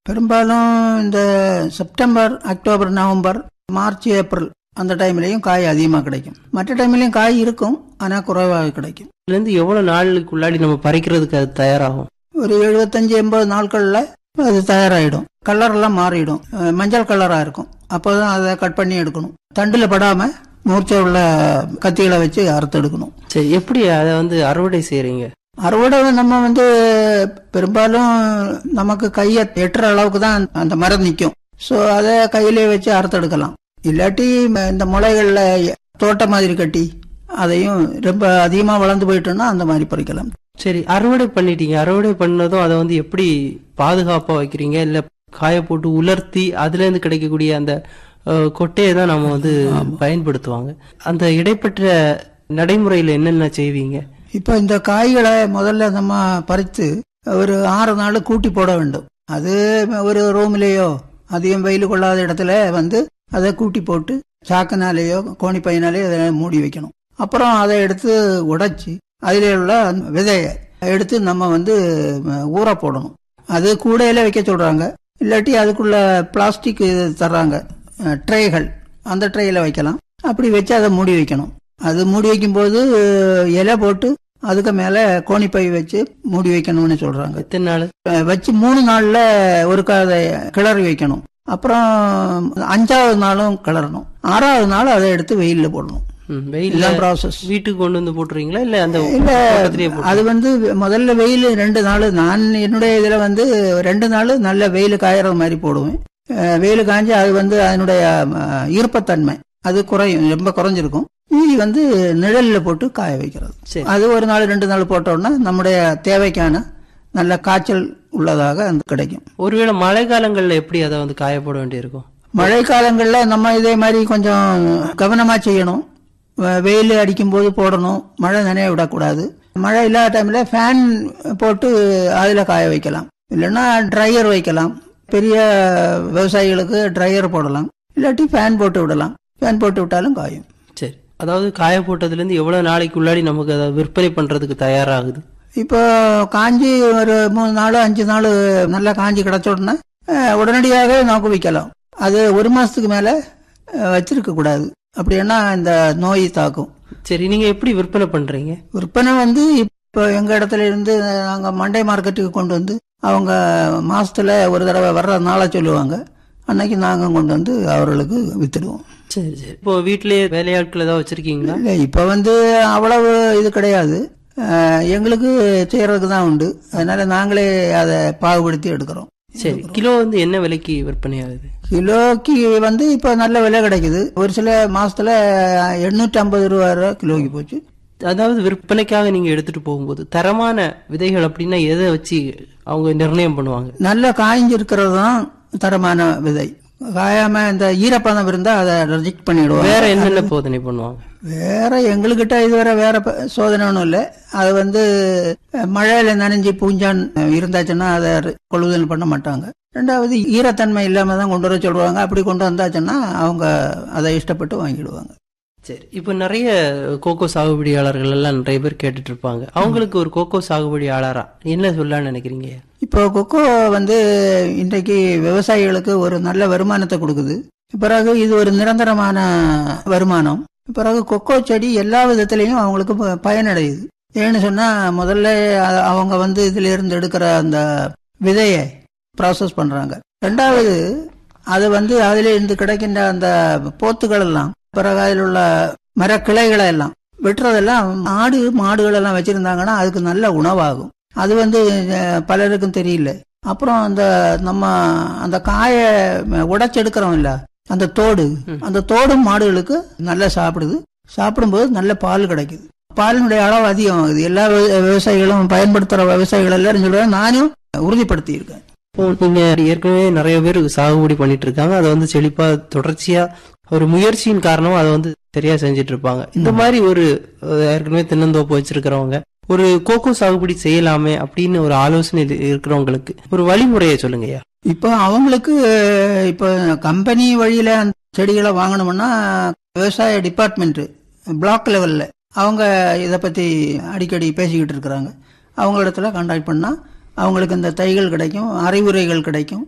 பெரும்பாலும் இந்த September October November March April அந்த டைம்லயும் காய் அதிகமாக கிடைக்கும் மற்ற டைம்லயும் காய் இருக்கும் ஆனால் குறைவாக கிடைக்கும் இதுல இருந்து எவ்வளவு நாளுக்கு உள்ளாடி நம்ம பறிக்கிறதுக்கு அது தயாராகும் ஒரு எழுபத்தஞ்சு எண்பது நாட்கள்ல அது தயாராகிடும் கலர் எல்லாம் மாறிடும் அஹ் மஞ்சள் கலரா இருக்கும் அப்போதான் அதை கட் பண்ணி எடுக்கணும் தண்டுல படாம மூர்ச்சை உள்ள கத்திகளை வச்சு அறுத்து எடுக்கணும் சரி எப்படி அதை வந்து அறுவடை செய்யறீங்க அறுவடை நம்ம வந்து பெரும்பாலும் நமக்கு கையை எட்டுற அளவுக்கு தான் அந்த மரம் நிற்கும் ஸோ அதை கையிலே வச்சு அறுத்தெடுக்கலாம் இல்லாட்டி ம- இந்த முளைகள்ல தோட்ட மாதிரி கட்டி அதையும் ரொம்ப அதிகமா வளர்ந்து போயிட்டோம்னா அந்த மாதிரி பறிக்கலாம் சரி அறுவடை பண்ணிட்டீங்க அறுவடை பண்ணதும் அதை வந்து எப்படி பாதுகாப்பா வைக்கிறீங்க இல்ல காய போட்டு உலர்த்தி அதுல இருந்து கிடைக்கக்கூடிய அந்த அஹ், கொட்டையை தான் நம்ம வந்து பயன்படுத்துவாங்க அந்த இடைப்பட்ட நடைமுறையில என்னென்ன செய்வீங்க இப்போ இந்த காய்களை முதல்ல நம்ம பறித்து ஒரு ஆறு நாள் கூட்டி போட வேண்டும் அது ஒரு ரூம்லேயோ அதிகம் வெயில் கொள்ளாத இடத்துல வந்து அதை கூட்டி போட்டு சாக்குனாலேயோ கோணி பையனாலேயோ அதை மூடி வைக்கணும் அப்புறம் அதை எடுத்து உடைச்சி அதில் உள்ள அந்த விதையை எடுத்து நம்ம வந்து ஊற போடணும் அது கூடையில வைக்க சொல்றாங்க இல்லாட்டி அதுக்குள்ள பிளாஸ்டிக் தர்றாங்க ட்ரேகள் அந்த ட்ரேயில் வைக்கலாம் அப்படி வச்சு அதை மூடி வைக்கணும் அது மூடி வைக்கும்போது இலை போட்டு அதுக்கு மேல கோணிப்பை வச்சு மூடி வைக்கணும்னு சொல்றாங்க எத்தனை நாள் அஹ் வச்சு மூணு நாள்ல ஒரு அதை கிளறி வைக்கணும் அப்புறம் அஞ்சாவது நாளும் கிளறணும் ஆறாவது நாள் அதை எடுத்து வெயில்ல போடணும் ம், வெயில்ல இதுதான் ப்ராசஸ் வீட்டுக்கு கொண்டு வந்து போட்டுறீங்களா இல்ல அந்த இல்ல தோட்டத்திலேயே போட்டு- அது வந்து முதல்ல வெயில் ரெண்டு நாள் நான் என்னுடைய இதுல வந்து ரெண்டு நாள் நல்ல வெயில் காயற மாதிரி போடுவேன் அஹ் வெயில் காய்ஞ்சி அது வந்து அதனுடைய அஹ், ஈர்ப்பத்தன்மை அது குறையும் ரொம்ப குறைஞ்சிருக்கும் மீதி வந்து நிழல்ல போட்டு காய வைக்கிறது சரி அது ஒரு நாள் ரெண்டு நாள் போட்டோம்னா நம்முடைய தேவைக்கான நல்ல காய்ச்சல் உள்ளதாக அந்த கிடைக்கும் ஒருவேளை மழை காலங்கள்ல எப்படி அதை வந்து காய போட வேண்டியிருக்கும் மழை காலங்கள்ல நம்ம இதே மாதிரி கொஞ்சம் கவனமா செய்யணும் வெ- வெயில் அடிக்கும் போது போடணும் மழை நனைய விடக்கூடாது மழை இல்லாத டைம்ல ஃபேன் போட்டு அதுல காய வைக்கலாம் இல்லைன்னா ட்ரையர் வைக்கலாம் பெரிய விவசாயிகளுக்கு ட்ரையர் போடலாம் இல்லாட்டி ஃபேன் போட்டு விடலாம் ஃபேன் போட்டு விட்டாலும் காயும் சரி அதாவது காய போட்டதுல இருந்து எவ்வளவு நாளைக்கு உள்ளாடி நமக்கு அதை விற்பனை பண்றதுக்கு தயாராகுது இப்போ காஞ்சி ஒரு மூணு நாள் அஞ்சு நாள் நல்லா காஞ்சி கிடச்ச உடனே அஹ், உடனடியாக நமக்கு விற்கலாம் அது ஒரு மாசத்துக்கு மேல அஹ், வச்சிருக்க கூடாது அப்படின்னா இந்த நோய் தாக்கும் சரி நீங்க எப்படி விற்பனை பண்றீங்க விற்பனை வந்து இப்போ எங்க இடத்துல இருந்து நாங்க மண்டை மார்க்கெட்டுக்கு கொண்டு வந்து அவங்க மாசத்துல ஒரு தடவை வர்ற நாளை சொல்லுவாங்க அன்னைக்கு நாங்க கொண்டு வந்து அவர்களுக்கு வித்துடுவோம் சரி சரி இப்போ வீட்லயே வேலையாட்கள் ஏதாவது வச்சிருக்கீங்களா இல்லை இப்போ வந்து அவ்வளவு இது கிடையாது அஹ், எங்களுக்கு செய்யறதுக்கு தான் உண்டு அதனால நாங்களே அதை பாகுபடுத்தி எடுக்கிறோம் சரி கிலோ வந்து என்ன விலைக்கு விற்பனை ஆகுது கிலோக்கு வந்து இப்போ நல்ல விலை கிடைக்குது ஒரு சில மாசத்துல எண்ணூற்றி ஐம்பது ரூபா ரூபா கிலோக்கு போச்சு அதாவது விற்பனைக்காக நீங்க எடுத்துட்டு போகும்போது தரமான விதைகள் அப்படின்னா எதை வச்சு அவங்க நிர்ணயம் பண்ணுவாங்க நல்ல காய்ஞ்சிருக்கிறது தான் தரமான விதை காயாம இந்த ஈரப்பதம் இருந்தா அதை ரிஜெக்ட் பண்ணிடுவோம் வேற என்னென்ன போதனை பண்ணுவாங்க வேற எங்ககிட்ட இதுவரை வேற ப- சோதனை ஒன்றும் இல்லை அது வந்து அஹ், மழையில நனைஞ்சு பூஞ்சான் அஹ், இருந்தாச்சுன்னா அதை கொள்முதல் பண்ண மாட்டாங்க ரெண்டாவது ஈரத்தன்மை இல்லாம தான் கொண்டு வர சொல்லுவாங்க அப்படி கொண்டு வந்தாச்சுன்னா அவங்க அதை இஷ்டப்பட்டு வாங்கிடுவாங்க சரி இப்போ நிறைய கோகோ சாகுபடியாளர்கள் எல்லாம் நிறைய பேர் கேட்டுட்டு இருப்பாங்க அவங்களுக்கு ஒரு கோகோ சாகுபடியாளரா என்ன சொல்லலாம்னு நினைக்கிறீங்க இப்போ கொக்கோ வந்து இன்றைக்கு விவசாயிகளுக்கு ஒரு நல்ல வருமானத்தை கொடுக்குது பிறகு இது ஒரு நிரந்தரமான வருமானம் பிறகு கொக்கோ செடி எல்லா விதத்திலையும் அவங்களுக்கு ப- பயனடையுது ஏன்னு சொன்னா முதல்ல அ- அவங்க வந்து இதுல இருந்து எடுக்கிற அந்த விதையை ப்ராசஸ் பண்றாங்க ரெண்டாவது அது வந்து அதுல இருந்து கிடைக்கின்ற அந்த போத்துகள் எல்லாம் பிறகு அதில் உள்ள மரக்கிளைகளை எல்லாம் வெட்டுறதெல்லாம் ஆடு மாடுகள் எல்லாம் வச்சிருந்தாங்கன்னா அதுக்கு நல்ல உணவாகும் அது வந்து அஹ், பலருக்கும் தெரியல அப்புறம் அந்த நம்ம அந்த காயை உடைச்செடுக்கிறோம் இல்ல அந்த தோடு அந்த தோடும் மாடுகளுக்கு நல்லா சாப்பிடுது சாப்பிடும்போது நல்ல பால் கிடைக்குது பாலினுடைய அளவு அதிகமாகுது எல்லா விவ- விவசாயிகளும் பயன்படுத்துற விவசாயிகள் எல்லாரும் சொல்றாங்க நானும் உறுதிப்படுத்தி இருக்கேன் இப்போ நீங்க ஏற்கனவே நிறைய பேர் சாகுபடி பண்ணிட்டு இருக்காங்க அதை வந்து செழிப்பா தொடர்ச்சியா ஒரு முயற்சியின் காரணமா அதை வந்து சரியா செஞ்சுட்டு இருப்பாங்க இந்த மாதிரி ஒரு அஹ், ஏற்கனவே தென்னந்தோப்பு வச்சிருக்கிறவங்க ஒரு கோகோ சாகுபடி செய்யலாமே அப்படின்னு ஒரு ஆலோசனை இது இருக்கிறவங்களுக்கு ஒரு வழிமுறையை சொல்லுங்கய்யா இப்போ அவங்களுக்கு இப்போ கம்பெனி வழியில அந்த செடிகளை வாங்கணும்னா விவசாய டிபார்ட்மெண்ட் பிளாக் லெவல்ல அவங்க இதை பத்தி அடிக்கடி பேசிக்கிட்டு இருக்கிறாங்க அவங்களிடத்துல கான்டாக்ட் பண்ணா அவங்களுக்கு இந்த தைகள் கிடைக்கும் அறிவுரைகள் கிடைக்கும்